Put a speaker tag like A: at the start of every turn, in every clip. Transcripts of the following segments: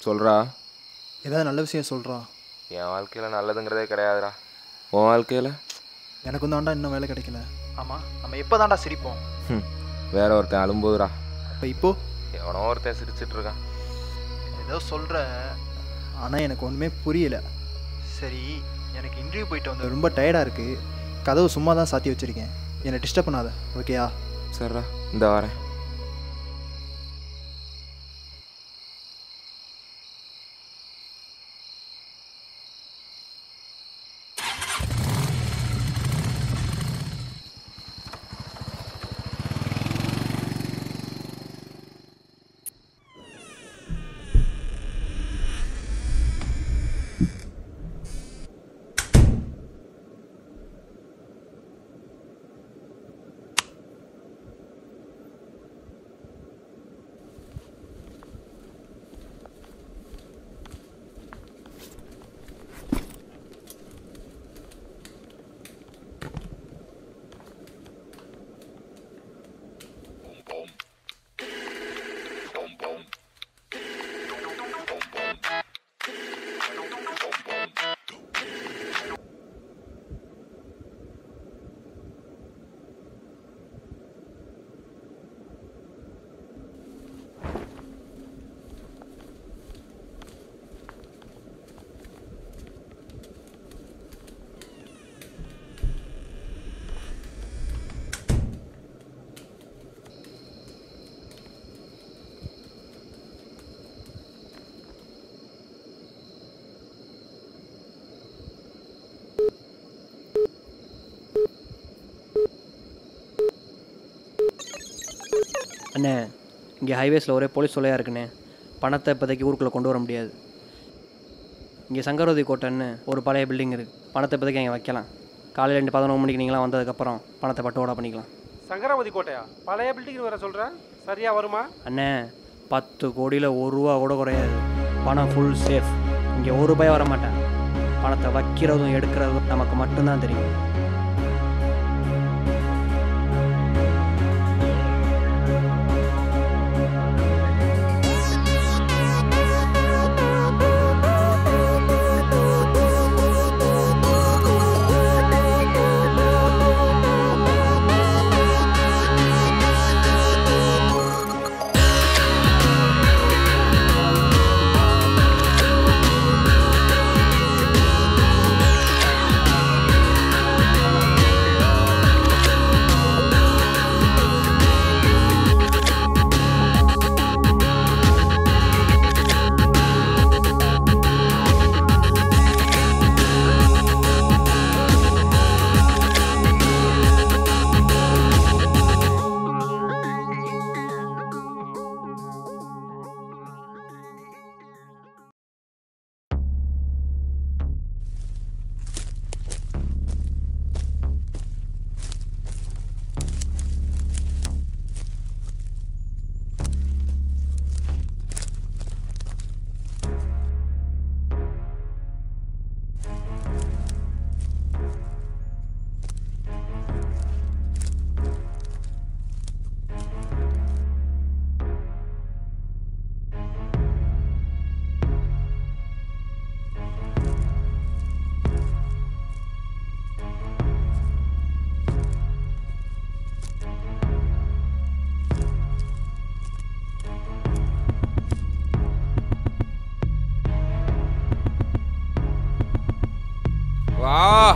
A: சொல்கிறா
B: ஏதாவது நல்ல விஷயம் சொல்கிறா
A: என் வாழ்க்கையில் நல்லதுங்கிறதே கிடையாதுடா உன் வாழ்க்கையில்
B: எனக்கு வந்து ஆண்டா இன்னும் வேலை கிடைக்கல
C: ஆமாம் நம்ம எப்போ தான்டா சிரிப்போம்
A: ம் வேற ஒருத்தன் அழும்போதுடா
B: அப்போ இப்போ
A: எவனோ ஒருத்தன் சிரிச்சிட்டு இருக்கான்
C: ஏதோ சொல்கிற
B: ஆனால் எனக்கு ஒன்றுமே புரியல
C: சரி எனக்கு இன்டர்வியூ போயிட்டு வந்து
B: ரொம்ப டயர்டாக இருக்குது கதவு சும்மா தான் சாத்தி வச்சுருக்கேன் என்னை டிஸ்டர்ப் பண்ணாத ஓகேயா
A: சரிடா இந்த வரேன்
D: அண்ணே இங்கே ஹைவேஸில் ஒரே போலீஸ் தொல்லையாக இருக்குண்ணே பணத்தை இப்போதைக்கு ஊருக்குள்ளே கொண்டு வர முடியாது இங்கே சங்கரோதி கோட்டைன்னு ஒரு பழைய பில்டிங் இருக்குது பணத்தை இப்போதைக்கு அங்கே வைக்கலாம் காலையில் ரெண்டு பதினொன்று மணிக்கு நீங்களாம் வந்ததுக்கப்புறம் பணத்தை பட்டோட பண்ணிக்கலாம்
E: சங்கராவதி கோட்டையா பழைய பில்டிங் வேற சொல்கிறேன் சரியா வருமா
D: அண்ணே பத்து கோடியில் ஒரு ரூபா கூட குறையாது பணம் ஃபுல் சேஃப் இங்கே ஒரு ரூபாய் வர மாட்டேன் பணத்தை வைக்கிறதும் எடுக்கிறதும் நமக்கு மட்டும்தான் தெரியும்
A: வா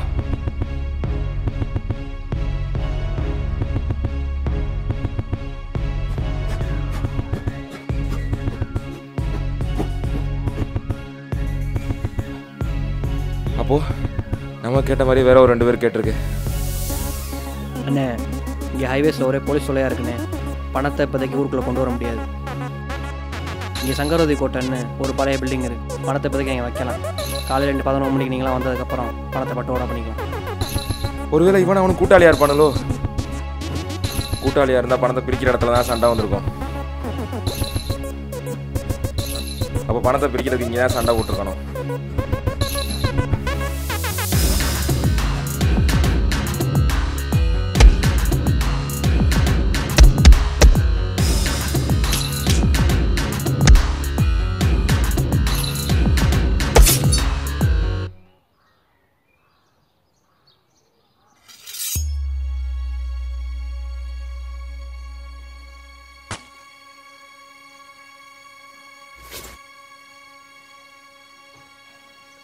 A: அப்போ நம்ம கேட்ட மாதிரி வேற ஒரு ரெண்டு பேர் கேட்டிருக்கு
D: அண்ணே இங்கே ஹைவேஸில் ஒரே போலீஸ் தொல்லையாக இருக்குண்ணே பணத்தை இப்போதைக்கு ஊருக்குள்ளே கொண்டு வர முடியாது இங்கே சங்கரோதி கோட்டைன்னு ஒரு பழைய பில்டிங் இருக்குது பணத்தை இப்போதைக்கு அங்கே வைக்கலாம் காலையில் ரெண்டு பதினொன்று மணிக்கு நீங்களாம் வந்ததுக்கப்புறம் பணத்தை பட்டோட பண்ணிக்கலாம்
A: ஒருவேளை இவன் அவனு கூட்டாளியா இருப்பானோ கூட்டாளியா இருந்தா பணத்தை பிரிக்கிற இடத்துல தான் சண்டை வந்திருக்கும் அப்போ பணத்தை பிரிக்கிறதுக்கு இங்கே தான் சண்டை போட்டிருக்கணும்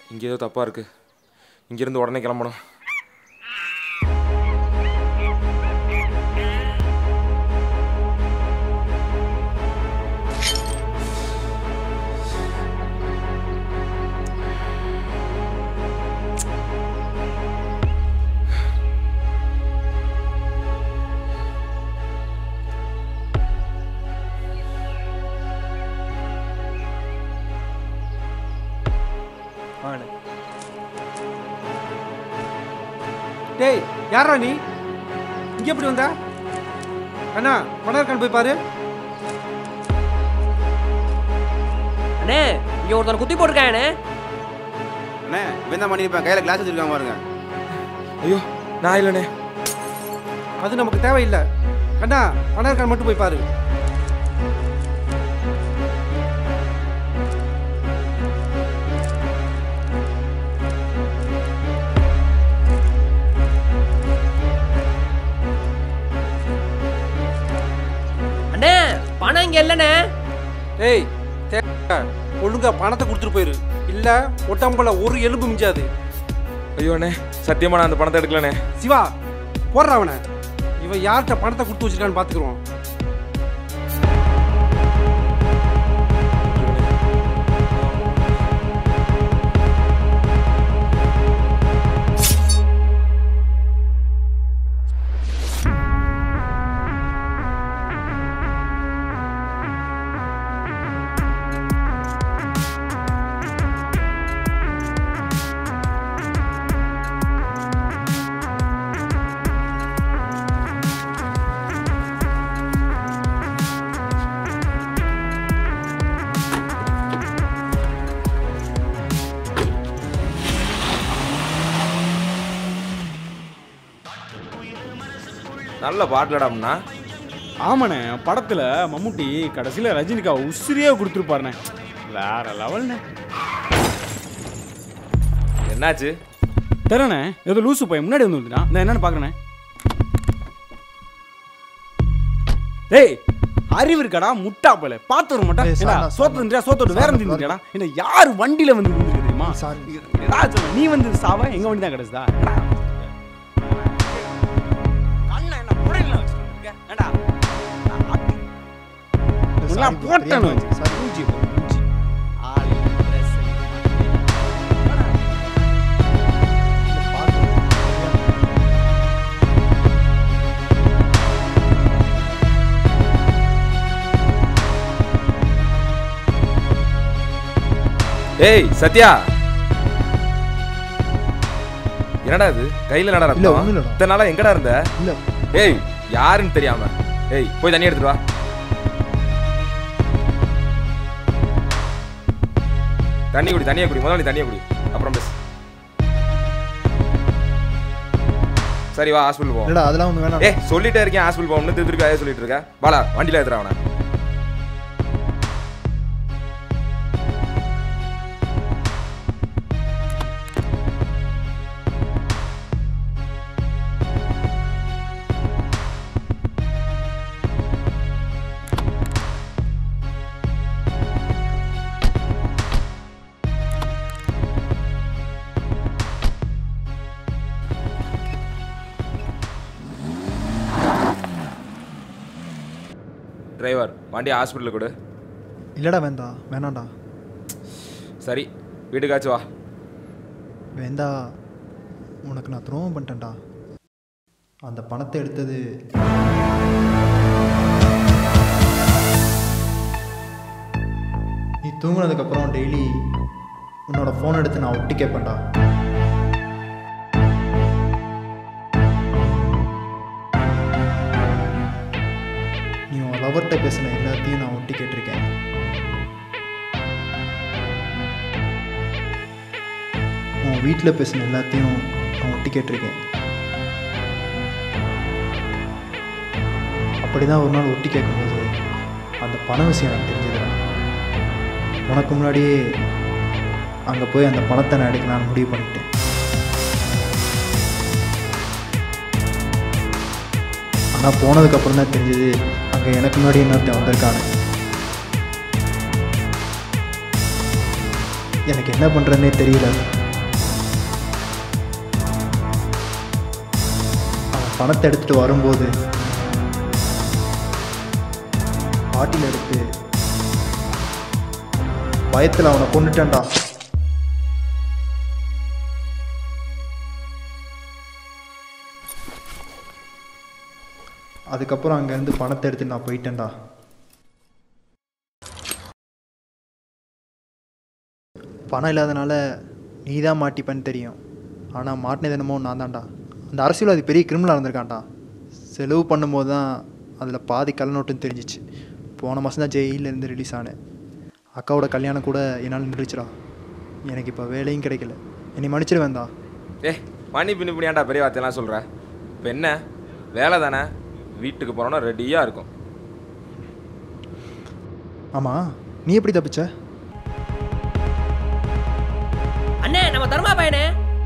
A: இங்கே ஏதோ தப்பாக இருக்கு இங்கேருந்து உடனே கிளம்பணும்
D: வாங்கண்ணே
E: டேய் யாரா நீ இங்கே எப்படி வந்த அண்ணா பணம் இருக்கான்னு போய் பாரு
D: அண்ணே இங்கே ஒருத்தனை குத்தி போட்டிருக்கானே
F: அண்ணே இவன் தான் பண்ணியிருப்பேன் கையில் கிளாஸ் வச்சிருக்காங்க பாருங்க
A: ஐயோ நான் இல்லைண்ணே
E: அது நமக்கு தேவையில்லை அண்ணா பணம் இருக்கான்னு மட்டும் போய் பாரு
D: அண்ணே பணம் இங்கே இல்லைண்ணே
E: ஏய் தேவை ஒழுங்கா பணத்தை கொடுத்துட்டு போயிரு இல்லை ஒட்டம்பல ஒரு எலும்பு மிஞ்சாது
A: ஐயோ அண்ணே சத்தியமாக நான் அந்த பணத்தை எடுக்கலண்ணே
E: சிவா போடுற அவனை இவன் யார்கிட்ட பணத்தை கொடுத்து வச்சிருக்கான்னு பார்த்துக்குருவான்
A: நல்ல பாட்டிலடாம்ண்ணா
G: ஆமாண்ணே படத்தில் மம்முட்டி கடைசியில் ரஜினிகா உசிரியாக கொடுத்துருப்பாருண்ணே வேற லெவல்ண்ணே
A: என்னாச்சு
G: தெரியண்ணே ஏதோ லூசு பையன் முன்னாடி வந்து வந்துட்டான் நான் என்னன்னு பார்க்குறேண்ணே டேய் அறிவு இருக்கடா முட்டா போல பார்த்து வர மாட்டா
B: ஏய்,
G: என்ன
B: சார்,
G: சோத்து வந்துட்டியா சோத்தோடு வேற
B: சார்,
G: வந்துட்டியாடா என்ன யார் வண்டியில வந்து விழுந்துருக்கு தெரியுமா
B: சாரி.
G: என்னடா சொல்ற? நீ வந்து சாவ எங்க வண்டி தான் கிடைச்சதா கண்ணை என்ன புடையில வச்சிருக்க ஏண்டா உன்னெல்லாம் போட்டேன்னு
B: சாரி.
G: மூஞ்சி பாரு, மூஞ்சி. ஆளு, dress, வாடா.
A: ஏய் சத்யா என்னடா இது கையில என்னடா
B: இல்ல,
A: ரத்தம்
B: ஒண்ணும் இல்லடா.
A: இத்தனை நாளா எங்கடா இருந்த
B: இல்ல
A: ஏய் யாருன்னு தெரியாம ஏய் போய் தண்ணி எடுத்துட்டு வா தண்ணி குடி தண்ணியை குடி முதல்ல நீ தண்ணியை குடி அப்புறம் பேசு சரி வா ஹாஸ்பிட்டல் போவோம்
B: இல்லடா அதெல்லாம் ஒண்ணு வேணாம்
A: ஏய் சொல்லிட்டே இருக்கேன் ஹாஸ்பிட்டல் போகணும்னு திருப்பி திருப்பி அதே சொல்லிட்டு இருக்க பாலா வண்டியில ஏத்துறா அவனை டிரைவர் வண்டி ஹாஸ்பிட்டலுக்கு கொடு
B: இல்லடா வேண்டா வேணாம்டா
A: சரி வீட்டுக்காச்சும் வா
B: வேண்டா உனக்கு நான் துரோகம் பண்ணிட்டேன்டா அந்த பணத்தை எடுத்தது நீ தூங்குனதுக்கப்புறம் டெய்லி உன்னோட ஃபோன் எடுத்து நான் ஒட்டி கேட்பேன்டா நீ உன் லவர்கிட்ட பேசின எல்லாத்தையும் நான் ஒட்டி கேட்டிருக்கேன் உன் வீட்டில் பேசின எல்லாத்தையும் நான் ஒட்டி கேட்டிருக்கேன் அப்படி தான் ஒரு நாள் ஒட்டி கேட்கும்போது அந்த பண விஷயம் எனக்கு தெரிஞ்சதுடா உனக்கு முன்னாடியே அங்கே போய் அந்த பணத்தை நான் எடுக்கலாம்னு முடிவு பண்ணிட்டேன் ஆனால் போனதுக்கப்புறம் தான் தெரிஞ்சது அங்கே எனக்கு முன்னாடி இன்னொருத்தன் வந்திருக்கானு எனக்கு என்ன பண்ணுறதுனே தெரியல அவன் பணத்தை எடுத்துகிட்டு வரும்போது பாட்டில் எடுத்து பயத்தில் அவனை கொண்டுட்டேன்டா அதுக்கப்புறம் அங்கேருந்து பணத்தை எடுத்து நான் போயிட்டேன்டா பணம் இல்லாதனால நீ தான் மாட்டிப்பேன்னு தெரியும் ஆனால் மாட்டினது என்னமோ நான் தான்டா அந்த அரசியல்வாதி பெரிய கிரிமினலாக இருந்திருக்கான்டா செலவு பண்ணும்போது தான் அதில் பாதி கள்ள நோட்டுன்னு தெரிஞ்சிச்சு போன மாதம் தான் ஜெயிலேருந்து ரிலீஸ் ஆனேன் அக்காவோட கல்யாணம் கூட என்னால் நின்றுச்சுடா எனக்கு இப்போ வேலையும் கிடைக்கல என்னை மன்னிச்சிருவேன்டா
A: ஏ மணி பின்னி பிடியாண்டா பெரிய வார்த்தையெல்லாம் சொல்கிற இப்போ என்ன வேலை தானே வீட்டுக்கு போகிறோன்னா ரெடியாக இருக்கும்
B: ஆமாம் நீ எப்படி தப்பிச்ச
D: அண்ணே நம்ம தர்மா பையனே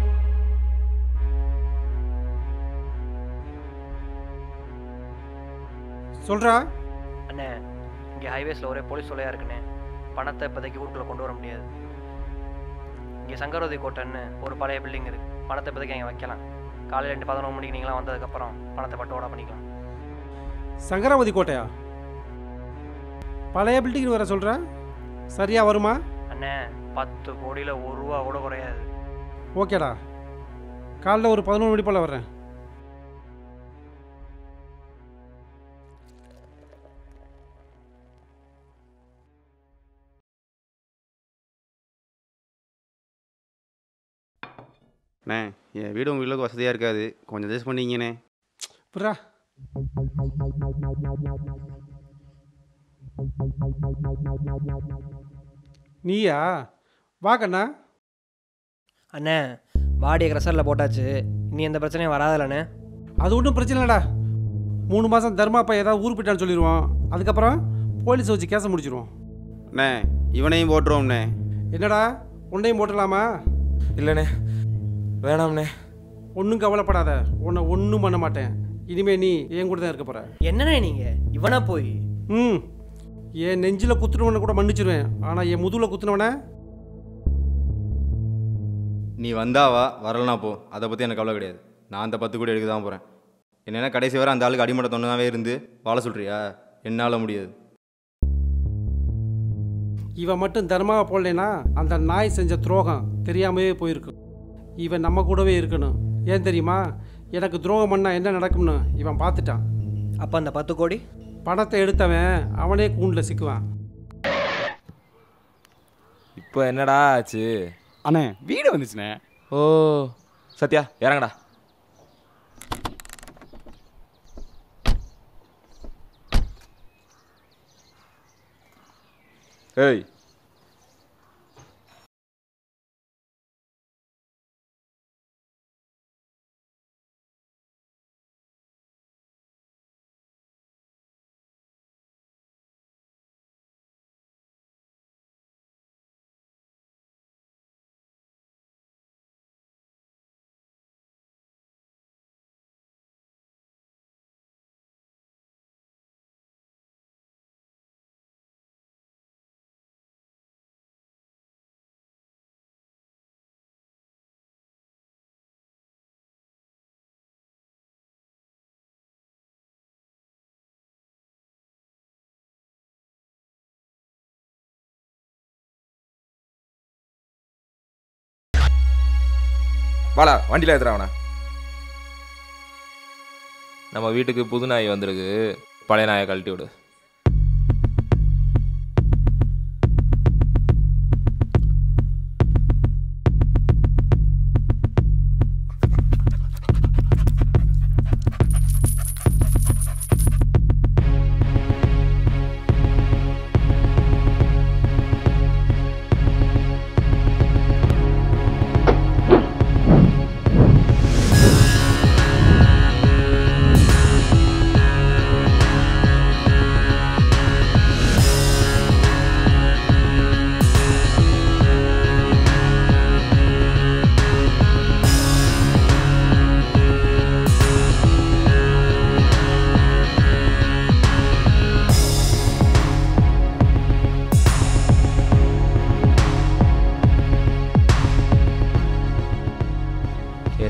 E: சொல்கிறா
D: அண்ணே இங்கே ஹைவேஸில் ஒரே போலீஸ் தொலையாக இருக்குண்ணே பணத்தை இப்போதைக்கு ஊருக்குள்ளே கொண்டு வர முடியாது இங்கே சங்கரோதி கோட்டைன்னு ஒரு பழைய பில்டிங் இருக்குது பணத்தை இப்போதைக்கு அங்கே வைக்கலாம் காலையில் ரெண்டு பதினொன்று மணிக்கு நீங்களாம் வந்ததுக்கப்புறம் பணத்தை பட்டோட பண்ணிக்கலாம்
E: சங்கராவதி கோட்டையா பழைய பில்டிங் வர சொல்கிற சரியா வருமா
D: அண்ணே பத்து கோடியில் ஒரு ரூபா கூட குறையாது
E: ஓகேடா காலைல ஒரு பதினொரு மணி போல் வர்றேன்
F: அண்ணே என் வீடு உங்கள் வீட்டுக்கு வசதியாக இருக்காது கொஞ்சம் அட்ஜஸ்ட் பண்ணிங்கண்ணே
E: புறா நீயா வா கண்ணா
D: அண்ணே பாடியை க்ரெஷரில் போட்டாச்சு இனி எந்த பிரச்சனையும் வராதுல்லண்ணே
E: அது ஒன்றும் பிரச்சனை இல்லைடா மூணு மாதம் தர்மாப்பா ஏதாவது ஊர் போயிட்டான்னு சொல்லிடுவோம் அதுக்கப்புறம் போலீஸ் வச்சு கேஸை முடிச்சிருவோம்
F: அண்ணே இவனையும் போட்டுருவோம்ண்ணே
E: என்னடா உன்னையும் போட்டலாமா
A: இல்லைண்ணே வேணாம்ண்ணே
E: ஒன்றும் கவலைப்படாத உன்னை ஒன்றும் பண்ண மாட்டேன் இனிமே நீ என் கூட தான் இருக்க போகிற
D: என்னண்ணே நீங்கள் இவனா போய்
E: ம் என் நெஞ்சில் குத்துனவனை கூட மன்னிச்சிருவேன் ஆனால் என் முதுகில் குத்துனவனை
H: நீ வந்தா வா வரலனா போ அதை பற்றி எனக்கு கவலை கிடையாது நான் அந்த பத்து கோடி எடுக்க தான் போகிறேன் என்னென்னா கடைசி வரை அந்த ஆளுக்கு அடிமட்ட தொண்டனாவே இருந்து வாழ சொல்கிறியா என்னால் முடியாது
E: இவன் மட்டும் தர்மாவை போடலைன்னா அந்த நாய் செஞ்ச துரோகம் தெரியாமவே போயிருக்கும் இவன் நம்ம கூடவே இருக்கணும் ஏன் தெரியுமா எனக்கு துரோகம் பண்ணால் என்ன நடக்கும்னு இவன் பார்த்துட்டான்
D: அப்போ அந்த பத்து கோடி
E: பணத்தை எடுத்தவன் அவனே கூண்டில் சிக்குவான்
A: இப்போ என்னடா ஆச்சு
G: அண்ணே வீடு வந்துச்சுண்ணே
A: ஓ சத்யா இறங்கடா ஏய் வாடா வண்டியில் ஏத்துறா அவனை நம்ம வீட்டுக்கு புது நாய் வந்திருக்கு பழைய நாயை கழட்டி விடு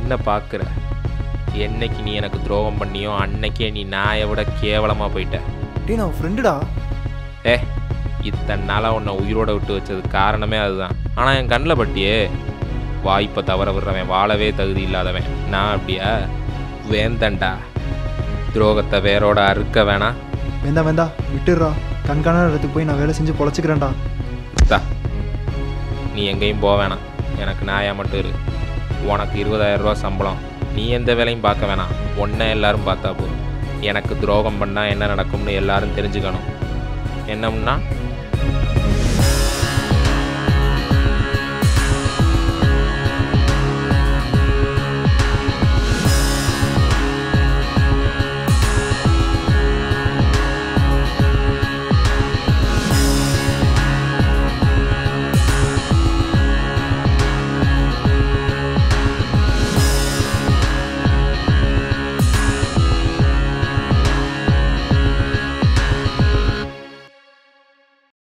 A: என்ன பார்க்குற என்னைக்கு நீ எனக்கு துரோகம் பண்ணியோ அன்னைக்கே நீ நாயை விட கேவலமாக போயிட்ட
B: டேய் நான் ஃப்ரெண்டுடா
A: ஏ இத்தனை நாளாக உன்னை உயிரோட விட்டு வச்சது காரணமே அதுதான் ஆனால் என் கண்ணில் பட்டியே வாய்ப்பை தவற விடுறவன் வாழவே தகுதி இல்லாதவன் நான் அப்படியா வேந்தன்டா துரோகத்தை வேரோட அறுக்க வேணாம்
B: வேண்டா வேண்டா விட்டுடுறா கண்காணாத இடத்துக்கு போய் நான் வேலை செஞ்சு பொழைச்சிக்கிறேன்டா
A: தா நீ எங்கேயும் போக வேணாம் எனக்கு நாயா மட்டும் இரு உனக்கு இருபதாயிரம் ரூபா சம்பளம் நீ எந்த வேலையும் பார்க்க வேணாம் ஒன்றை எல்லாரும் பார்த்தா போதும் எனக்கு துரோகம் பண்ணால் என்ன நடக்கும்னு எல்லாரும் தெரிஞ்சுக்கணும் என்னம்னா